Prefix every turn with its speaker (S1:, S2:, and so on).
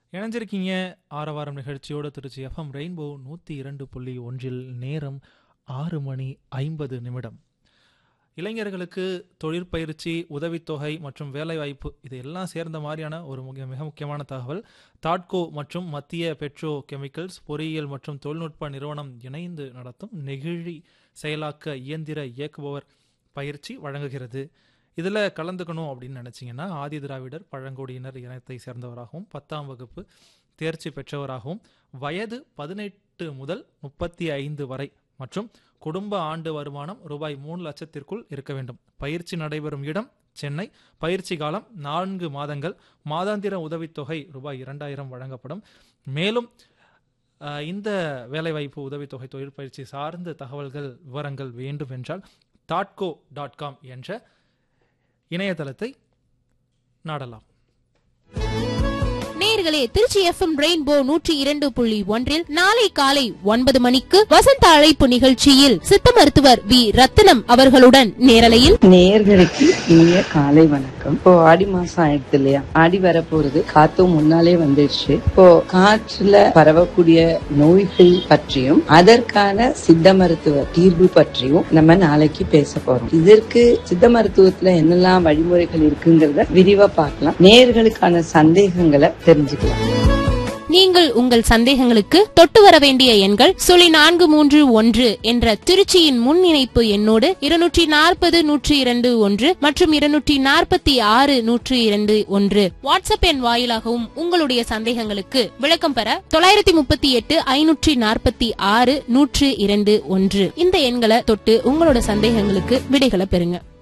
S1: இணைஞ்சிருக்கீங்க ஆரவாரம் நிகழ்ச்சியோட திருச்சி எஃப்எம் ரெயின்போ நூற்றி இரண்டு புள்ளி ஒன்றில் நேரம் ஆறு மணி ஐம்பது நிமிடம் இளைஞர்களுக்கு தொழிற்பயிற்சி உதவித்தொகை மற்றும் வேலைவாய்ப்பு இது எல்லாம் சேர்ந்த மாதிரியான ஒரு முக்கிய மிக முக்கியமான தகவல் தாட்கோ மற்றும் மத்திய பெட்ரோ கெமிக்கல்ஸ் பொறியியல் மற்றும் தொழில்நுட்ப நிறுவனம் இணைந்து நடத்தும் நெகிழி செயலாக்க இயந்திர இயக்குபவர் பயிற்சி வழங்குகிறது இதில் கலந்துக்கணும் அப்படின்னு நினச்சிங்கன்னா ஆதி திராவிடர் பழங்குடியினர் இனத்தை சேர்ந்தவராகவும் பத்தாம் வகுப்பு தேர்ச்சி பெற்றவராகவும் வயது பதினெட்டு முதல் முப்பத்தி ஐந்து வரை மற்றும் குடும்ப ஆண்டு வருமானம் ரூபாய் மூணு லட்சத்திற்குள் இருக்க வேண்டும் பயிற்சி நடைபெறும் இடம் சென்னை பயிற்சி காலம் நான்கு மாதங்கள் மாதாந்திர உதவித்தொகை ரூபாய் இரண்டாயிரம் வழங்கப்படும் மேலும் அஹ், இந்த வேலைவாய்ப்பு உதவித்தொகை தொழில் பயிற்சி சார்ந்த தகவல்கள் விவரங்கள் வேண்டும் என்றால் தாட்கோ டாட் காம் என்ற இணையதளத்தை நாடலாம்
S2: நேயர்களே திருச்சி எஃப்எம் ரெயின்போ நூற்றி இரண்டு புள்ளி ஒன்றில் நாளை காலை ஒன்பது மணிக்கு வசந்த அழைப்பு நிகழ்ச்சியில் சித்த மருத்துவர் வி ரத்தினம் அவர்களுடன் நேரலையில்
S3: நேயர்களுக்கு இனிய காலை வணக்கம் இப்போ ஆடி மாசம் ஆயிடுது இல்லையா ஆடி வரப்போறது காத்தும் முன்னாலே வந்துடுச்சு இப்போ காற்றுல பரவக்கூடிய நோய்கள் பற்றியும் அதற்கான சித்த மருத்துவ தீர்வு பற்றியும் நம்ம நாளைக்கு பேச போறோம் இதற்கு சித்த மருத்துவத்துல என்னெல்லாம் வழிமுறைகள் இருக்குங்கிறத விரிவா பார்க்கலாம் நேயர்களுக்கான சந்தேகங்களை தெரிஞ்சுக்கலாம்
S2: நீங்கள் உங்கள் சந்தேகங்களுக்கு தொட்டு வர வேண்டிய எண்கள் சுழி நான்கு மூன்று ஒன்று என்ற திருச்சியின் முன் இணைப்பு எண்ணோடு இருநூற்றி நாற்பது நூற்றி இரண்டு ஒன்று மற்றும் இருநூற்றி நாற்பத்தி ஆறு நூற்றி இரண்டு ஒன்று வாட்ஸ்அப் எண் வாயிலாகவும் உங்களுடைய சந்தேகங்களுக்கு விளக்கம் பெற தொள்ளாயிரத்தி முப்பத்தி எட்டு ஐநூற்றி நாற்பத்தி ஆறு நூற்று இரண்டு ஒன்று இந்த எண்களை தொட்டு உங்களோட சந்தேகங்களுக்கு விடைகளை பெறுங்க